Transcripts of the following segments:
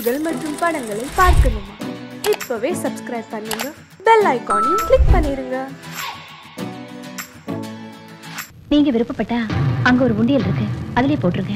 நிகழ்ச்சிகள் மற்றும் படங்களை பார்க்கணுமா இப்பவே சப்ஸ்கிரைப் பண்ணுங்க பெல் ஐகானையும் கிளிக் பண்ணிருங்க நீங்க விருப்பப்பட்டா அங்க ஒரு உண்டியல் இருக்கு அதுலயே போட்டுருங்க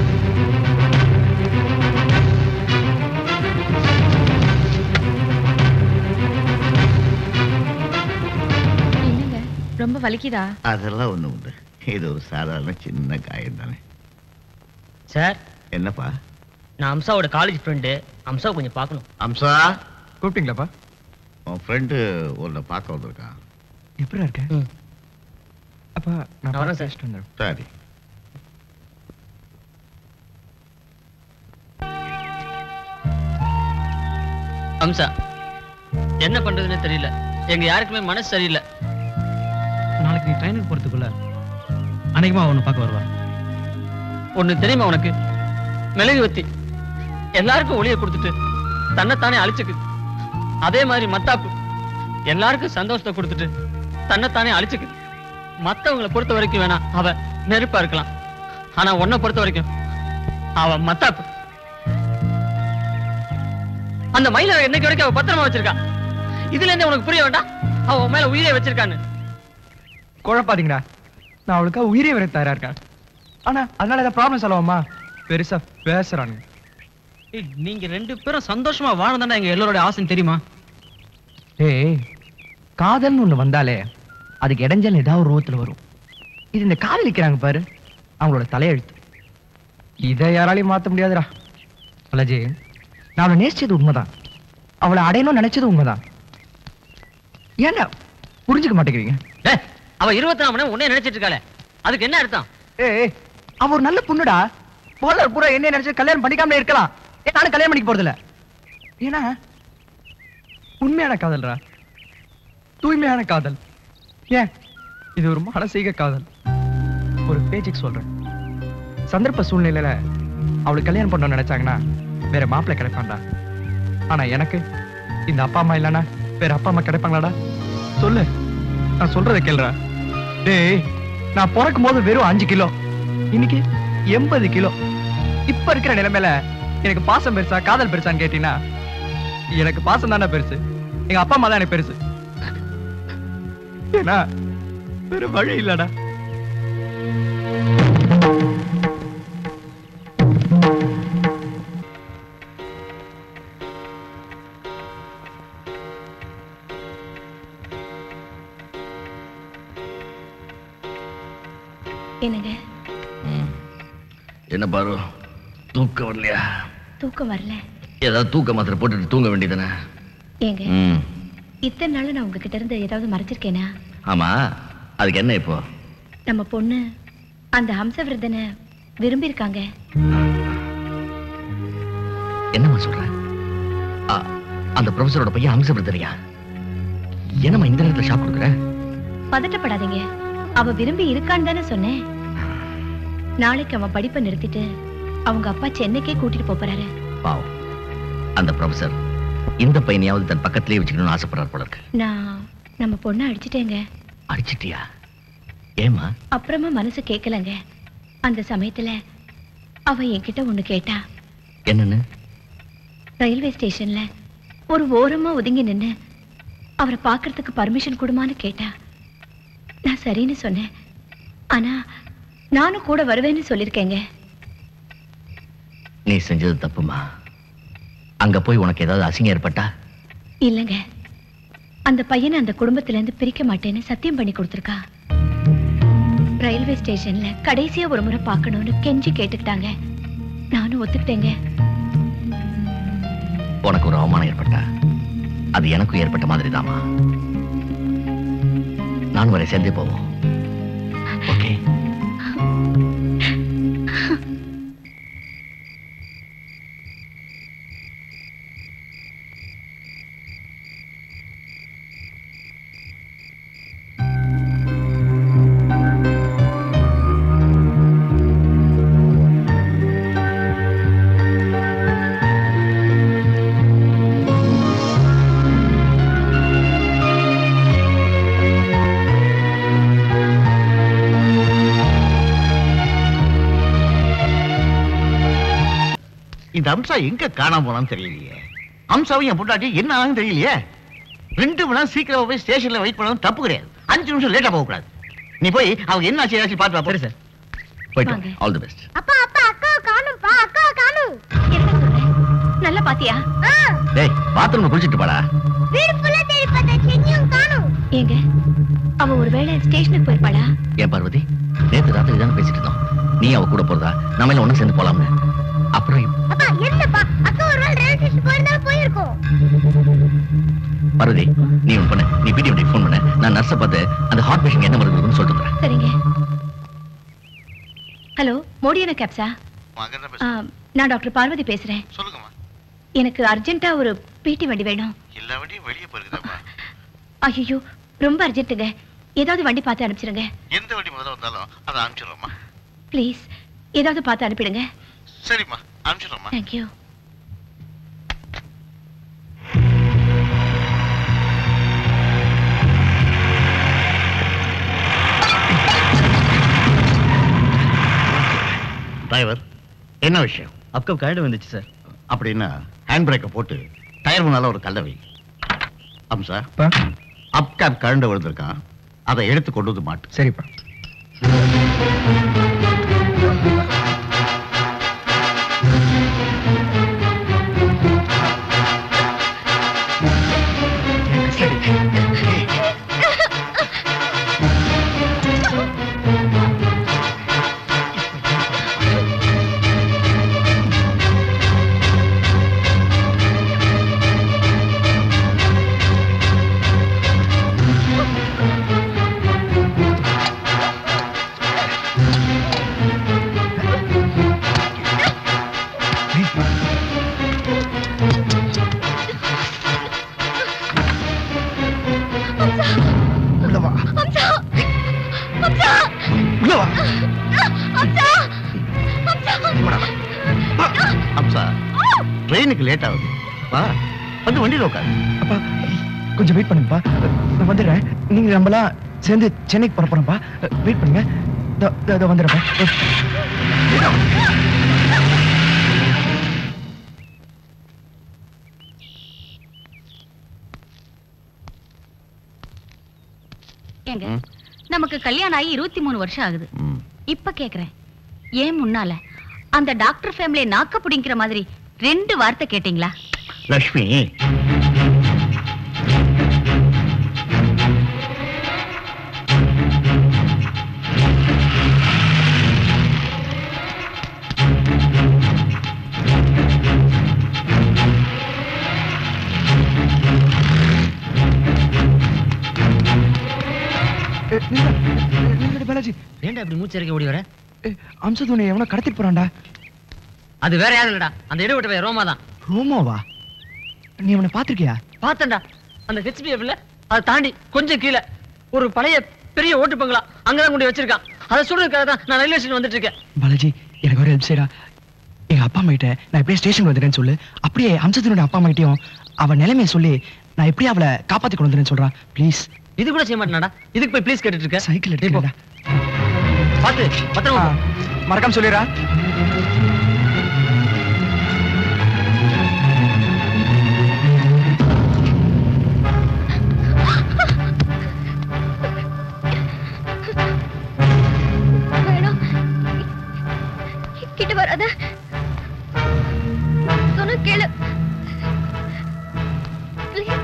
என்னங்க ரொம்ப வலிக்குதா அதெல்லாம் ஒண்ணு உண்டு இது ஒரு சாதாரண சின்ன காயம் தானே சார் என்னப்பா நான் அம்சாவோட காலேஜ் ஃப்ரெண்டு அம்சாவை கொஞ்சம் பார்க்கணும் அம்சா கூப்பிட்டீங்களாப்பா உன் ஃப்ரெண்டு உன்னை பார்க்க வந்திருக்கான் எப்படி இருக்க ம். அப்பா நான் நான் வரேன் சார். பேசிட்டு வந்துடுறேன் சரி அம்சா என்ன பண்றதுன்னு தெரியல எங்க யாருக்குமே மனசு சரியில்லை நாளைக்கு நீ ட்ரெயினுக்கு போறதுக்குள்ள அநேகமா அவனை பார்க்க வருவா ஒண்ணு தெரியுமா உனக்கு மிளகு வத்தி எல்லாருக்கும் ஒளியை கொடுத்துட்டு தன்னைத்தானே அழிச்சுக்குது அதே மாதிரி மத்தாப்பு எல்லாருக்கும் சந்தோஷத்தை கொடுத்துட்டு தன்னைத்தானே அழிச்சுக்குது மத்தவங்களை பொறுத்த வரைக்கும் வேணா அவ நெருப்பா இருக்கலாம் ஆனா உன்னை பொறுத்த வரைக்கும் அவ மத்தாப்பு அந்த மயில என்னைக்கு வரைக்கும் அவ பத்திரமா வச்சிருக்கா இதுல இருந்து உனக்கு புரிய வேண்டாம் அவ உன் மேல உயிரை வச்சிருக்கான்னு குழப்பாதீங்கடா நான் அவளுக்கா உயிரே வர தயாரா இருக்கேன் ஆனா அதனால ஏதாவது ப்ராப்ளம் சொல்லவாமா பெருசா பேசுறானுங்க ஏய், நீங்க ரெண்டு பேரும் சந்தோஷமா வாழணும் எங்க எல்லாரோட ஆசைன்னு தெரியுமா ஏய் காதல்னு ஒண்ணு வந்தாலே அதுக்கு இடைஞ்சல் ஏதாவது ஒரு ரூபத்துல வரும் இது இந்த காதலிக்கிறாங்க பாரு அவங்களோட தலையெழுத்து இதை யாராலையும் மாத்த முடியாதுடா அலஜி நான் அவளை நேசிச்சது உண்மைதான் அவளை அடையணும்னு நினைச்சது உண்மைதான் ஏன்டா புரிஞ்சுக்க மாட்டேங்கிறீங்க டேய், அவ இருபத்தி நாலு மணி நேரம் உன்னைய நினைச்சிட்டு இருக்காளே அதுக்கு என்ன அர்த்தம் ஏய் அவ ஒரு நல்ல பொண்ணுடா போலர் பூரா என்ன நினைச்சு கல்யாணம் பண்ணிக்காமலே இருக்கலாம் ஏன் நானும் கல்யாணம் பண்ணிக்க போறதில்ல ஏன்னா உண்மையான காதல்ரா தூய்மையான காதல் ஏன் இது ஒரு மனசீக காதல் ஒரு பேச்சுக்கு சொல்றேன் சந்தர்ப்ப சூழ்நிலையில அவளுக்கு கல்யாணம் பண்ணணும்னு நினைச்சாங்கன்னா வேற மாப்பிள்ளை கிடைப்பான்டா ஆனா எனக்கு இந்த அப்பா அம்மா இல்லைன்னா வேற அப்பா அம்மா கிடைப்பாங்களாடா சொல்லு நான் சொல்றதை கேளுடா டேய் நான் பிறக்கும் போது வெறும் அஞ்சு கிலோ இன்னைக்கு எண்பது கிலோ இப்ப இருக்கிற நிலைமையில எனக்கு பாசம் பெருசா காதல் பெருசான்னு கேட்டீங்கன்னா எனக்கு பாசம் தானே பெருசு எங்க அப்பா அம்மா தான் எனக்கு பெருசு ஏன்னா வேற வழி இல்லடா என்னங்க என்ன பாரு தூக்கம் வரலையா தூக்கம் வரல ஏதாவது தூக்க மாத்திரை போட்டுட்டு தூங்க வேண்டியதானே ஏங்க ம் இத்தனை நாள் நான் உங்ககிட்ட இருந்து ஏதாவது மறைச்சிருக்கேனா ஆமா அதுக்கு என்ன இப்போ நம்ம பொண்ணு அந்த ஹம்சவிரதனை விரும்பி இருக்காங்க என்னம்மா சொல்ற ஆ, அந்த ப்ரொஃபஸரோட பையன் அம்சப்படுத்துறியா என்னம்மா இந்த நேரத்துல ஷாக் கொடுக்குற பதட்டப்படாதீங்க அவ விரும்பி இருக்கான்னு தானே சொன்னேன் நாளைக்கு அவன் படிப்பை நிறுத்திட்டு அவங்க அப்பா சென்னைக்கே கூட்டிட்டு போப் போறாரு பாவம் அந்த ப்ரொஃபசர் இந்த பையனையாவது தன் பக்கத்திலே வச்சுக்கணும்னு ஆசைப்படுறார் போல இருக்கு நான் நம்ம பொண்ணை அடிச்சிட்டேங்க அடிச்சிட்டியா ஏமா அப்புறமா மனசு கேட்கலங்க அந்த சமயத்துல அவ என்கிட்ட ஒண்ணு கேட்டா என்னன்னு ரயில்வே ஸ்டேஷன்ல ஒரு ஓரமா ஒதுங்கி நின்னு அவரை பார்க்கறதுக்கு பர்மிஷன் கொடுமான்னு கேட்டா நான் சரின்னு சொன்னேன் ஆனா நானும் கூட வருவேன்னு சொல்லியிருக்கேங்க நீ செஞ்சது தப்புமா அங்க போய் உனக்கு ஏதாவது அசிங்கம் ஏற்பட்டா இல்லைங்க அந்த பையனை அந்த குடும்பத்துல இருந்து பிரிக்க மாட்டேன்னு சத்தியம் பண்ணி கொடுத்துருக்கா ரயில்வே ஸ்டேஷன்ல கடைசியா ஒரு முறை பார்க்கணும்னு கெஞ்சி கேட்டுக்கிட்டாங்க நானும் ஒத்துக்கிட்டேங்க உனக்கு ஒரு அவமானம் ஏற்பட்டா அது எனக்கும் ஏற்பட்ட மாதிரி தாமா நான் வரை சேர்ந்தே போவோம் ஓகே ஆ இந்த அம்சா எங்க காணாம போனான்னு தெரியலையே அம்சாவும் என் பொண்டாட்டி என்ன ஆகும் தெரியலையே ரெண்டு மணி நேரம் சீக்கிரம் போய் ஸ்டேஷன்ல வெயிட் பண்ணணும் தப்பு கிடையாது அஞ்சு நிமிஷம் லேட்டா போக கூடாது நீ போய் அவங்க என்ன ஆச்சு ஏதாச்சும் பார்த்து வா, போ. சரி சார் போயிட்டு வாங்க. ஆல் தி பெஸ்ட் அப்பா அப்பா அக்கா காணும்பா அக்கா காணும் என்ன சொல்றேன் நல்லா பாத்தியா டேய் பாத்ரூம்ல குளிச்சிட்டு போடா வீடு ஃபுல்லா தேடி பார்த்தேன் சென்னியும் காணும் ஏங்க அவ ஒருவேளை ஸ்டேஷனுக்கு போயிருப்பாளா ஏன் பார்வதி நேத்து ராத்திரி தானே பேசிட்டு இருந்தோம் நீ அவ கூட போறதா நம்ம எல்லாம் ஒண்ணு சேர்ந்து போலாம்னு அப்புறம் இப்ப- அப்பா என்னப்பா அக்கா ஒரு நாள் ரயில்வே ஸ்டேஷன் போயிருந்தாலும் போயிருக்கோம் பார்வதி நீ ஒன்று பண்ணு நீ பிடிஎம் ஃபோன் பண்ணு நான் நர்ஸை பார்த்து அந்த ஹார்ட் பேஷண்ட் என்ன மருந்து இருக்குன்னு சொல்லிட்டு வரேன் சரிங்க ஹலோ மோடியன கேப்ஸா ஆ, நான் டாக்டர் பார்வதி பேசுறேன் சொல்லுங்கம்மா எனக்கு அர்ஜென்ட்டா ஒரு பிடி வண்டி வேணும் எல்லா வண்டியும் வெளியே போயிருக்குதாம்மா ஐயோ ரொம்ப அர்ஜென்ட்டுங்க ஏதாவது வண்டி பார்த்து அனுப்பிச்சிருங்க எந்த வண்டி முதல்ல வந்தாலும் அதை அனுப்பிச்சிடுறோம்மா ப்ளீஸ் ஏதாவது பார்த்து அனுப்பிடுங்க சரிம்மா அனுப்பிச்சிடுறோம்மா தேங்க்யூ டிரைவர் என்ன விஷயம் அப்கப் கரண்ட் வந்துச்சு சார் அப்படின்னா ஹேண்ட் பிரேக்கை போட்டு டயர் முன்னால ஒரு கல்லை வை அம்சா அப்பா அப் கேப் கரண்ட் விழுந்திருக்கான் அதை எடுத்து கொண்டு வந்து மாட்டு சரிப்பா உள்ள வா உள்ள வா அம்சா ட்ரெயினுக்கு லேட் ஆகுது வா வந்து வண்டியில் உட்காரு அப்பா கொஞ்சம் வெயிட் பண்ணுங்கப்பா நான் வந்துடுறேன் நீங்க நம்மளாம் சேர்ந்து சென்னைக்கு போற போறோம்ப்பா வெயிட் பண்ணுங்க இதோ, இதோ, இதோ வந்துடுறேன் ஏங்க ம். நமக்கு கல்யாணம் ஆகி இருபத்தி மூணு வருஷம் ஆகுது ம். இப்ப கேக்குறேன் ஏன் முன்னால அந்த டாக்டர் ஃபேமிலியை நாக்க பிடிங்கிற மாதிரி ரெண்டு வார்த்தை கேட்டீங்களா லக்ஷ்மி ஏ, நில்லு. ஏ, நில்லுடி பாலாஜி ஏன்டா இப்படி மூச்சு இறக்கி ஓடி வர ஏ, அம்சத்துனை எவனோ கடத்திட்டு போறான்டா அது வேற யாரும் இல்லடா அந்த இடைவெட்ட பையன் ரோமா தான் ரோமாவா நீ அவனை பாத்திருக்கியா பார்த்தேன்டா அந்த ஹெச்பிஎஃப்ல அதை தாண்டி கொஞ்சம் கீழே ஒரு பழைய பெரிய ஓட்டு பங்களா அங்கதான் கொண்டு வச்சிருக்கான் அதை சொல்றதுக்காக தான் நான் ரயில்வே ஸ்டேஷன் வந்துட்டு இருக்கேன் பாலாஜி எனக்கு ஒரு ஹெல்ப் செய்யடா எங்க அப்பா அம்மா கிட்ட நான் எப்படியே ஸ்டேஷன் வந்துட்டேன்னு சொல்லு அப்படியே அம்சத்தினோட அப்பா அம்மா கிட்டயும் அவ நிலைமையை சொல்லி நான் எப்படி அவளை காப்பாத்தி கொண்டு வந்துறேன்னு சொல்றான் ப்ளீஸ் இது கூட செய்ய மாட்டேனாடா இதுக்கு போய் ப்ளீஸ் கேட்டுட்டு இருக்க சைக்கிள் நீ போ. எடுத்துக்கடா பாத்து பத்திரமா போ. மறக்காம சொல்லிடுறா வேணாம் கிட்ட வராத சொன்ன கேளு Please.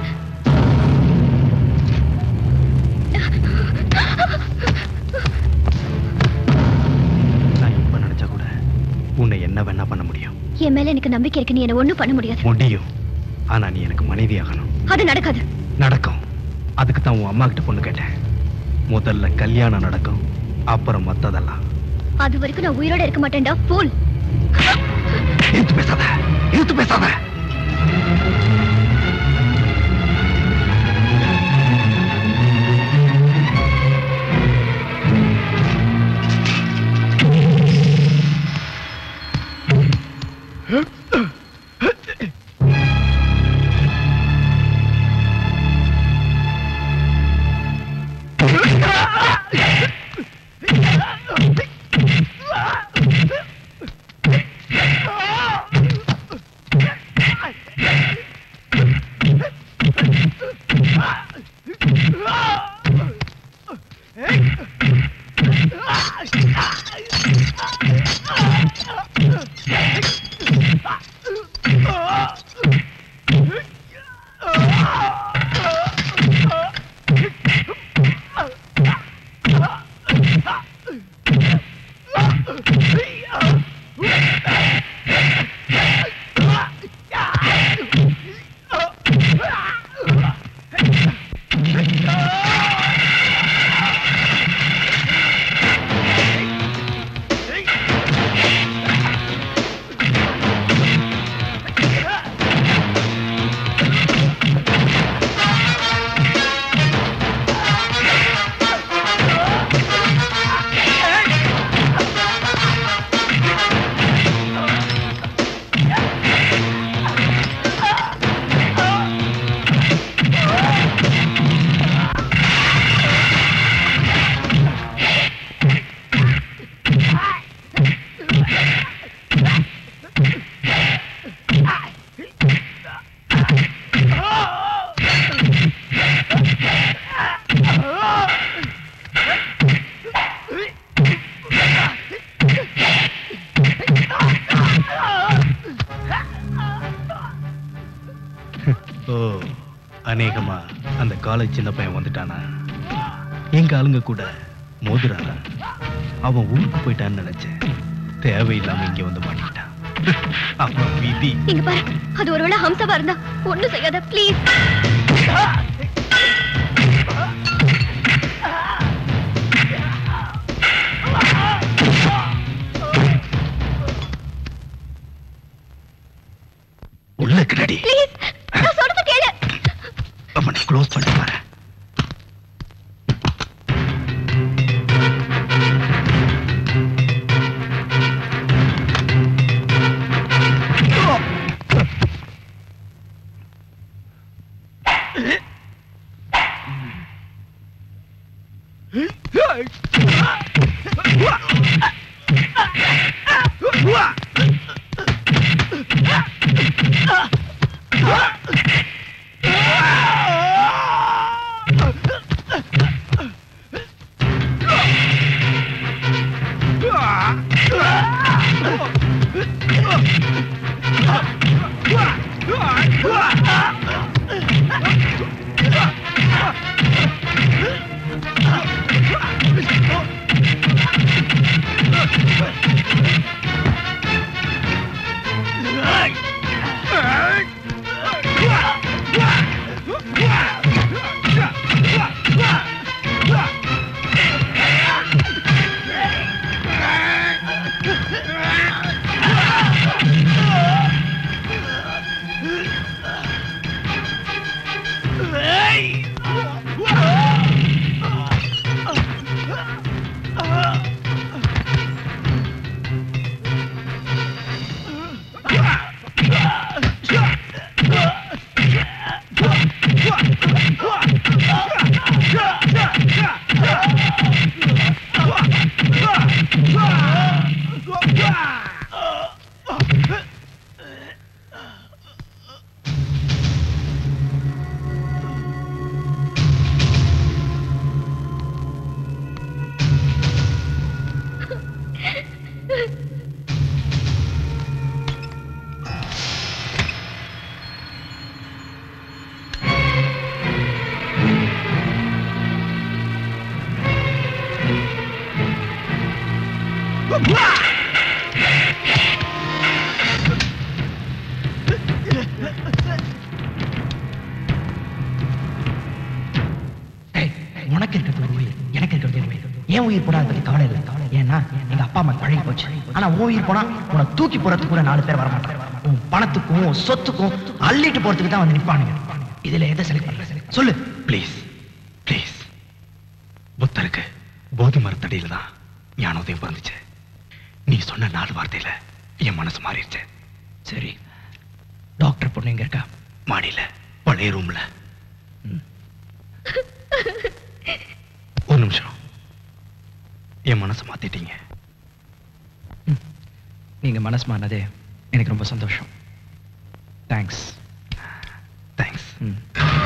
நான் இப்ப நினைச்சா கூட உன்னை என்ன வேணா பண்ண முடியும் என் மேல எனக்கு நம்பிக்கை இருக்கு நீ என்ன ஒண்ணும் பண்ண முடியாது முடியும் ஆனா நீ எனக்கு மனைவி ஆகணும் அது நடக்காது நடக்கும் அதுக்கு தான் உன் அம்மா கிட்ட பொண்ணு கேட்டேன் முதல்ல கல்யாணம் நடக்கும் அப்புறம் மத்ததெல்லாம் அது வரைக்கும் நான் உயிரோட இருக்க மாட்டேன்டா ஃபூல் இழுத்து பேசாத இழுத்து பேசாத ஓ அநேகமா அந்த காலேஜ் சின்ன பையன் வந்துட்டானா எங்க ஆளுங்க கூட மோதுறாரா அவன் ஊருக்கு போயிட்டான்னு நினைச்சேன் தேவையில்லாம இங்க வந்து மாட்டிக்கிட்டான் அவன் விதி இங்க பாரு அது ஒருவேளை ஹம்சவா இருந்தா ஒண்ணும் செய்யாத ப்ளீஸ் உள்ள கிரடி ப்ளீஸ் நான் சொல்றது கேளு அவனை க்ளோஸ் பண்ணி பாரு ஏய், உனக்கு இருக்கிறது ஒரு உயிர் எனக்கு இருக்கிறது ஒரு உயிர் ஏன் உயிர் போனா அதை பத்தி கவலை இல்லை ஏன்னா எங்க அப்பா அம்மா பழகி போச்சு ஆனா உன் உயிர் போனா உன்னை தூக்கி போறதுக்கு கூட நாலு பேர் வர மாட்டாங்க உன் பணத்துக்கும் உன் சொத்துக்கும் அள்ளிட்டு போறதுக்கு தான் வந்து நிப்பானுங்க இதுல எதை செலக்ட் பண்ற சொல்லு ப்ளீஸ் ப்ளீஸ் புத்தருக்கு போதி மரத்தடியில தான் ஞானோதயம் பிறந்துச்சு நீ சொன்ன நாலு வார்த்தையில என் மனசு மாறிடுச்சு சரி டாக்டர் பொண்ணு எங்க இருக்கா மாடியில பழைய ரூம்ல ஒரு நிமிஷம் என் மனசை மாத்திட்டீங்க நீங்க மனசு மாறினதே எனக்கு ரொம்ப சந்தோஷம் தேங்க்ஸ் தேங்க்ஸ் ம்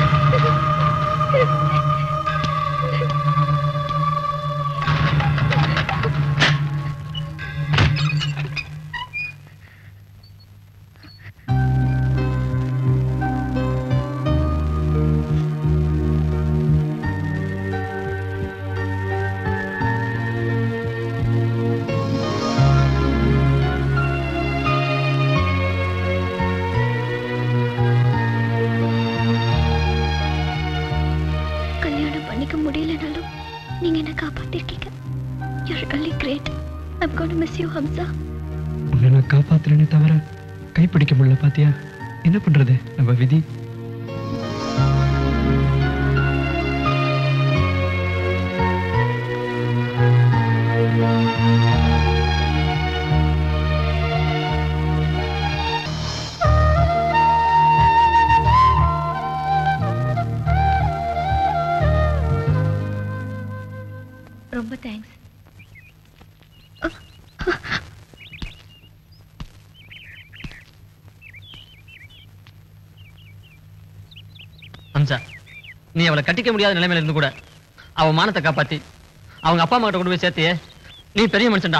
கல்யாணம் பண்ணிக்க முடியலனாலும் நீங்க என்ன காப்பாத்திருக்கீங்க you're really great I'm going to miss you Hamsa உன்னை நான் காப்பாத்துறேனே தவிர கைப்பிடிக்க முடியல பாத்தியா என்ன பண்றது நம்ம விதி ரொம்ப தேங்க்ஸ் ஹம்சா நீ அவளை கட்டிக்க முடியாத நிலைமையில இருந்து கூட அவ மானத்தை காப்பாத்தி அவங்க அப்பா அம்மா கிட்ட கொண்டு போய் சேர்த்தியே நீ பெரிய மனுஷன்டா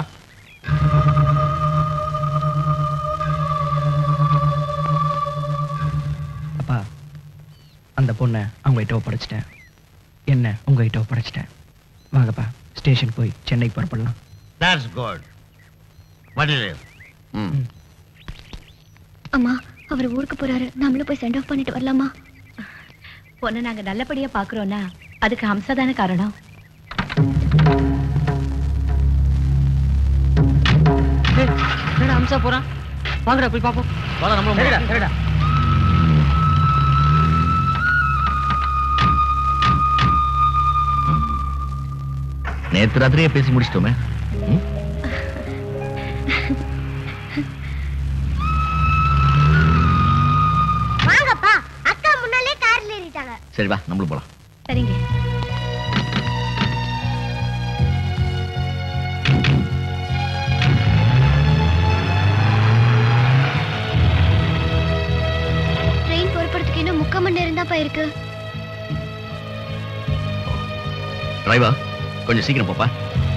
அப்பா அந்த பொண்ணை அவங்க கிட்ட ஒப்படைச்சிட்டேன் என்ன உங்க கிட்ட ஒப்படைச்சிட்டேன் வாங்கப்பா ஸ்டேஷன் போய் சென்னைக்கு புறப்படலாம் That's good. What is it? ம் அம்மா அவர் ஊருக்கு போறாரு நம்மளும் போய் சென்ட் ஆஃப் பண்ணிட்டு வரலாமா பொண்ணை நாங்க நல்லபடியா பாக்குறோம்னா அதுக்கு ஹம்சா தானே காரணம் ஏய், என்னடா அம்சா போறான் வாங்கடா போய் பாப்போம் வாடா நம்மளும் சரிடா போலாம். சரிடா நேத்து ராத்திரியே பேசி முடிச்சிட்டோமே ம்? வாங்கப்பா அக்கா முன்னாலே கார்ல ஏறிட்டாங்க சரி வா நம்மளும் போலாம் சரிங்க ட்ரெயின் புறப்படுறதுக்கு இன்னும் முக்கால் மணி நேரம் தான்ப்பா இருக்கு டிரைவா கொஞ்சம் சீக்கிரம் போப்பா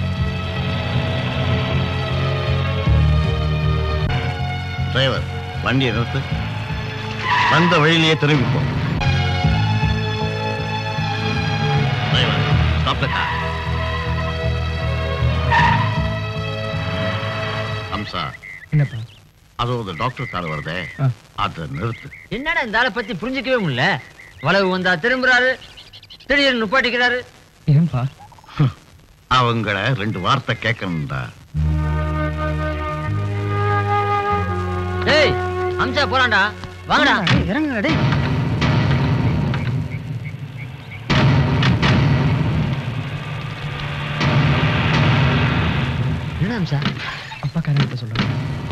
டிரைவர் வண்டியை நிறுத்து வந்த வழியிலேயே திரும்பி போ டிரைவர் ஸ்டாப் த கார் அம்சா என்னப்பா அதோ அந்த டாக்டர் கார் வருதே ஆ. அதை நிறுத்து என்னடா இந்த ஆளை பத்தி புரிஞ்சிக்கவே முடியல வளவு வந்தா திரும்புறாரு திடீர்னு நிப்பாட்டிக்கிறாரு ஏன்பா அவங்கள ரெண்டு வார்த்தை கேட்கணும்டா டேய் அம்சா போறான்டா வாங்கடா இறங்குடா டேய் என்ன அம்சா அப்பா கரெக்டாக சொல்றேன்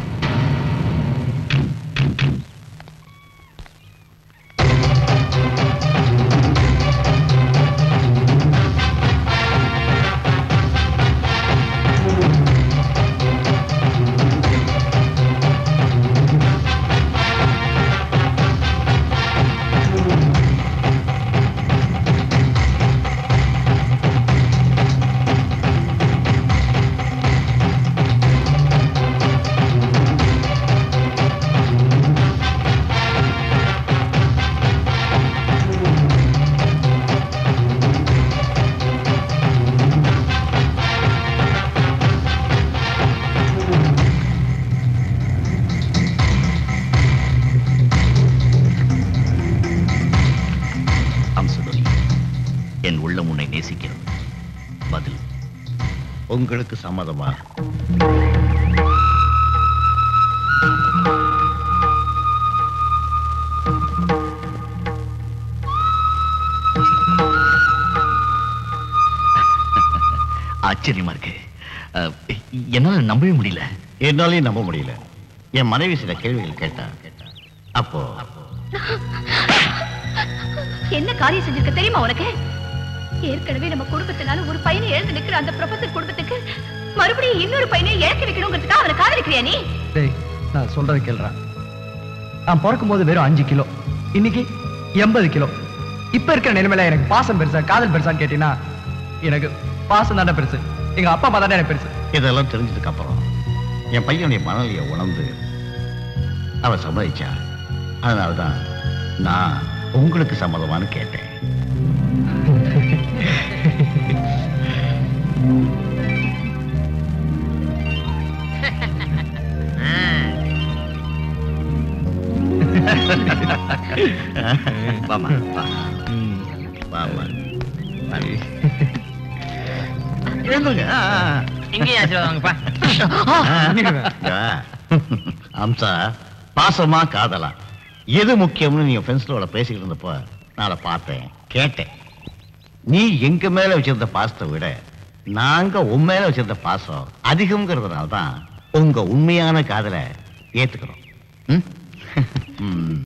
அம்சதுரை என் உள்ளம் உன்னை நேசிக்கிறது பதில் உங்களுக்கு சம்மதமா ஆச்சரியமா இருக்கு அஹ், என்னால நம்பவே முடியல என்னாலையும் நம்ப முடியல என் மனைவி சில கேள்விகள் கேட்டா கேட்டா அப்போ என்ன காரியம் செஞ்சிருக்க தெரியுமா உனக்கு ஏற்கனவே நம்ம குடும்பத்தினால ஒரு பையனை எழுந்து நிக்கிற அந்த ப்ரொஃபசர் குடும்பத்துக்கு மறுபடியும் இன்னொரு பையனை இழக்க வைக்கணுங்கிறதுக்காக அவனை காதலிக்கிறியா நீ டேய் நான் சொல்றது கேள்றா நான் பிறக்கும் போது வெறும் அஞ்சு கிலோ இன்னைக்கு எண்பது கிலோ இப்ப இருக்கிற நிலைமையில எனக்கு பாசம் பெருசா காதல் பெருசான்னு கேட்டீங்கன்னா எனக்கு பாசம் தானே பெருசு எங்க அப்பா அம்மா தானே எனக்கு பெருசு இதெல்லாம் தெரிஞ்சதுக்கு அப்புறம் என் பையனுடைய மனநிலையை உணர்ந்து அவ சம்மதிச்சா அதனாலதான் நான் உங்களுக்கு சம்மதமான்னு கேட்டேன் வாமா வா வாமா எழுந்துங்க ஆ, ஆ. இங்கேயே ஆசீர்வாதம் வாங்கப்பா ஆ. அம்சா பாசமா காதலா எது முக்கியம்னு நீங்க ஃப்ரெண்ட்ஸோட பேசிக்கிட்டு இருந்தப்போ நான் அதை பார்த்தேன் கேட்டேன் நீ எங்க மேல வச்சிருந்த பாசத்தை விட நாங்க உன் மேல வச்சிருந்த பாசம் அதிகம்ங்கிறதுனால தான் உங்க உண்மையான காதலை ஏத்துக்கிறோம் ம்? ம்.